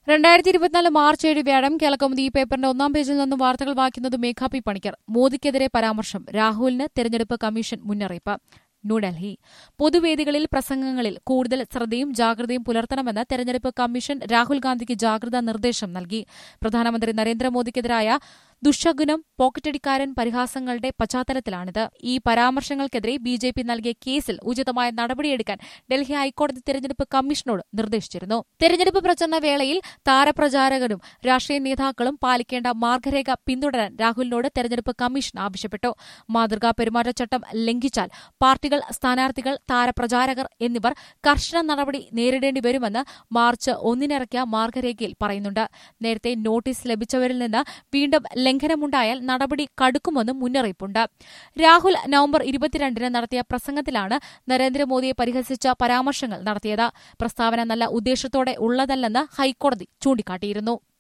രണ്ടായിരത്തി ഇരുപത്തിനാല് മാർച്ച് ഏഴ് വ്യാഴം കേളകൗമുദി ഈ പേപ്പറിന്റെ ഒന്നാം പേജിൽ നിന്നും വാർത്തകൾ വായിക്കുന്നത് മേഘാ പി പണിക്കർ മോദിക്കെതിരെ പരാമർശം രാഹുലിന് തെരഞ്ഞെടുപ്പ് കമ്മീഷൻ മുന്നറിയിപ്പ് ന്യൂഡൽഹി പൊതുവേദികളിൽ പ്രസംഗങ്ങളിൽ കൂടുതൽ ശ്രദ്ധയും ജാഗ്രതയും പുലർത്തണമെന്ന് തെരഞ്ഞെടുപ്പ് കമ്മീഷൻ രാഹുൽ ഗാന്ധിക്ക് ജാഗ്രതാ നിർദ്ദേശം നൽകി പ്രധാനമന്ത്രി നരേന്ദ്രമോദിക്കെതിരായ ദുഷഗുണം പോക്കറ്റടിക്കാരൻ പരിഹാസങ്ങളുടെ പശ്ചാത്തലത്തിലാണിത് ഈ പരാമർശങ്ങൾക്കെതിരെ ബി ജെ പി നൽകിയ കേസിൽ ഉചിതമായ നടപടിയെടുക്കാൻ ഡൽഹി ഹൈക്കോടതി തെരഞ്ഞെടുപ്പ് കമ്മീഷനോട് നിർദ്ദേശിച്ചിരുന്നു തെരഞ്ഞെടുപ്പ് പ്രചരണ വേളയിൽ താരപ്രചാരകരും രാഷ്ട്രീയ നേതാക്കളും പാലിക്കേണ്ട മാർഗരേഖ പിന്തുടരാൻ രാഹുലിനോട് തെരഞ്ഞെടുപ്പ് കമ്മീഷൻ ആവശ്യപ്പെട്ടു മാതൃകാ പെരുമാറ്റച്ചട്ടം ലംഘിച്ചാൽ പാർട്ടികൾ സ്ഥാനാർത്ഥികൾ താരപ്രചാരകർ എന്നിവർ കർശന നടപടി നേരിടേണ്ടി വരുമെന്ന് മാർച്ച് ഒന്നിനിറക്കിയ മാർഗരേഖയിൽ പറയുന്നുണ്ട് നേരത്തെ നോട്ടീസ് ലഭിച്ചവരിൽ നിന്ന് വീണ്ടും ലംഘനമുണ്ടായാൽ നടപടി കടുക്കുമെന്നും മുന്നറിയിപ്പുണ്ട് രാഹുൽ നവംബർ ഇരുപത്തിരണ്ടിന് നടത്തിയ പ്രസംഗത്തിലാണ് നരേന്ദ്രമോദിയെ പരിഹസിച്ച പരാമർശങ്ങൾ നടത്തിയത് പ്രസ്താവന നല്ല ഉദ്ദേശത്തോടെ ഉള്ളതല്ലെന്ന് ഹൈക്കോടതി ചൂണ്ടിക്കാട്ടിയിരുന്നു